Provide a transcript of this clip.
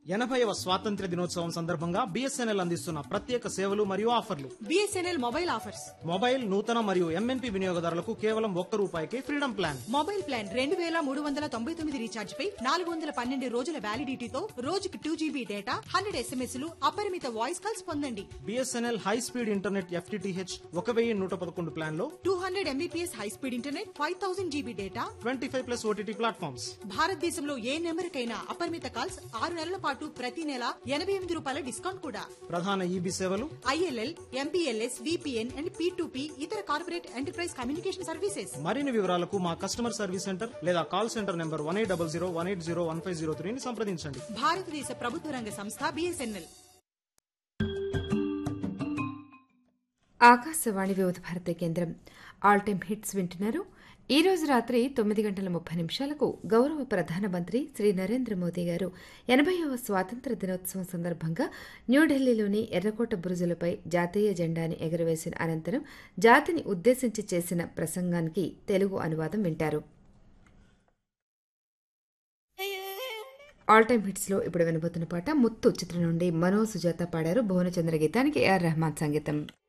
ఎనభైవ స్వాతంత్ర్య దినోత్సవం సందర్భంగా బిఎస్ఎన్ఎల్ అందిస్తున్న ప్రత్యేక సేవలు మరియు ఆఫర్లు బిఎస్ఎన్ఎల్ మొబైల్ ఆఫర్స్ మొబైల్ నూతన మరియు ఎంఎన్పి వినియోగదారులకు కేవలం ఒక్క రూపాయికే ఫ్రీడమ్ ప్లాన్ మొబైల్ ప్లాన్ రెండు వేల మూడు వందల తొంభై తొమ్మిది రీఛార్జ్ పై నాలుగు వందల పన్నెండు రోజుల వ్యాలిడిటీతో రోజుకు two GB data hundred SMS లు అపరిమిత వాయిస్ కాల్స్ పొందండి BSNL high speed internet FTTH ఒక వెయ్యి నూట పదకొండు ప్లాన్ లో two hundred Mbps high speed internet five thousand GB data twenty five plus OTT platforms భారతదేశంలో ఏ నెంబర్కైనా అపరిమిత కాల్స్ ఆరు నెలల పాటు ప్రతి నెల ఎనభై ఎనిమిది రూపాయల డిస్కౌంట్ కూడా ప్రధాన ఈబీ సేవలు ILL MPLS VPN and P ఇతర కార్పొరేట్ ఎంటర్ప్రైజ్ కమ్యూనికేషన్ సర్వీసెస్ మరిన్ని వివరాలకు మా కస్టమర్ సర్వీస్ సెంటర్ లేదా call centre number one eight double zero one eight zero one five zero త్రీని సంప్రదించండి భారతదేశ ప్రభుత్వ రంగ సంస్థ బిఎస్ఎన్ఎల్ ఆకాశవాణి వివిధ భారతి కేంద్రం ఆల్ టైమ్ హిట్స్ వింటున్నారు ఈ రోజు రాత్రి తొమ్మిది గంటల ముప్పై నిమిషాలకు గౌరవ ప్రధానమంత్రి శ్రీ నరేంద్ర మోదీ గారు ఎనభైవ స్వాతంత్ర దినోత్సవం సందర్భంగా న్యూఢిల్లీలోని ఎర్రకోట బురుజులపై జాతీయ జెండాని ఎగురవేసిన అనంతరం జాతిని ఉద్దేశించి చేసిన ప్రసంగానికి తెలుగు అనువాదం వింటారు ఆల్ టైమ్ హిట్స్ లో ఇప్పుడు వినబోతున్న పాట ముత్తు చిత్రం నుండి మనో సుజాత పాడారు భువనచంద్ర గీతానికి ఏఆర్ రెహమాన్ సంగీతం